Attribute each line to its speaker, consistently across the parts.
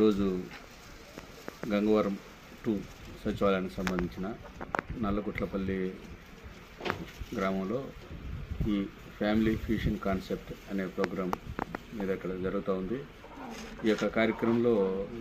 Speaker 1: ఈరోజు గంగవరం టూ సచివాలయానికి సంబంధించిన నల్లగుట్లపల్లి గ్రామంలో ఈ ఫ్యామిలీ ఫ్యూషన్ కాన్సెప్ట్ అనే ప్రోగ్రాం మీద ఇక్కడ జరుగుతూ ఉంది ఈ యొక్క కార్యక్రమంలో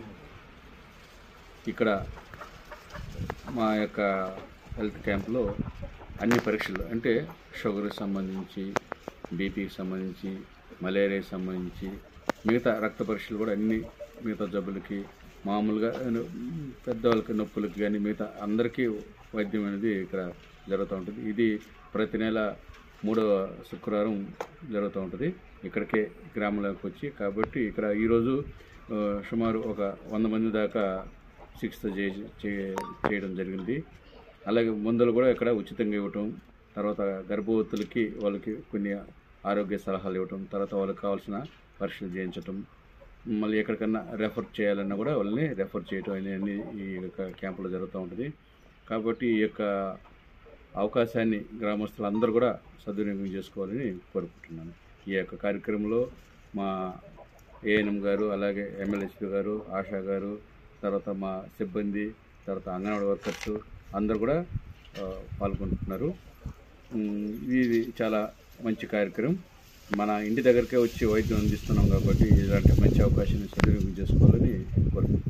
Speaker 1: ఇక్కడ మా యొక్క హెల్త్ క్యాంప్లో అన్ని పరీక్షలు అంటే షుగర్కి సంబంధించి బీపీకి సంబంధించి మలేరియాకి సంబంధించి మిగతా రక్త పరీక్షలు కూడా అన్ని మిగతా జబ్బులకి మామూలుగా ఆ, పెద్దవాళ్ళకి నొప్పులకి కానీ మిగతా అందరికీ వైద్యం అనేది ఇక్కడ జరుగుతూ ఉంటుంది ఇది ప్రతి నెల మూడవ శుక్రవారం జరుగుతూ ఉంటుంది ఇక్కడికే గ్రామంలోకి వచ్చి కాబట్టి ఇక్కడ ఈరోజు ఆ, సుమారు ఒక వంద మంది దాకా చికిత్స చే చే- చేయడం జరిగింది అలాగే మందులు కూడా ఇక్కడ ఉచితంగా ఇవ్వటం తర్వాత గర్భవతులకి వాళ్ళకి కొన్ని ఆరోగ్య సలహాలు ఇవ్వటం తర్వాత వాళ్ళకి కావాల్సిన పరీక్షలు చేయించటం మళ్ళీ ఎక్కడికన్నా రెఫర్ చేయాలన్నా కూడా వాళ్ళని రెఫర్ చేయటం అనేది ఈ యొక్క క్యాంపులో జరుగుతూ ఉంటుంది కాబట్టి ఈ యొక్క అవకాశాన్ని గ్రామస్తులందరూ కూడా సద్వినియోగం చేసుకోవాలని కోరుకుంటున్నాను ఈ యొక్క కార్యక్రమంలో మా ఏఎన్ఎం గారు అలాగే ఎమ్మెల్యేస్పీ గారు ఆశా గారు తర్వాత మా సిబ్బంది తర్వాత అంగన్వాడీ వర్కర్స్ అందరూ కూడా ఆ, పాల్గొంటున్నారు ఉమ్, ఇది చాలా మంచి కార్యక్రమం మన ఇంటి దగ్గరకే వచ్చి వైద్యం అందిస్తున్నాం కాబట్టి ఇలాంటి మంచి అవకాశాన్ని సద్వినియోగం చేసుకోవాలని కోరుకుంటున్నాను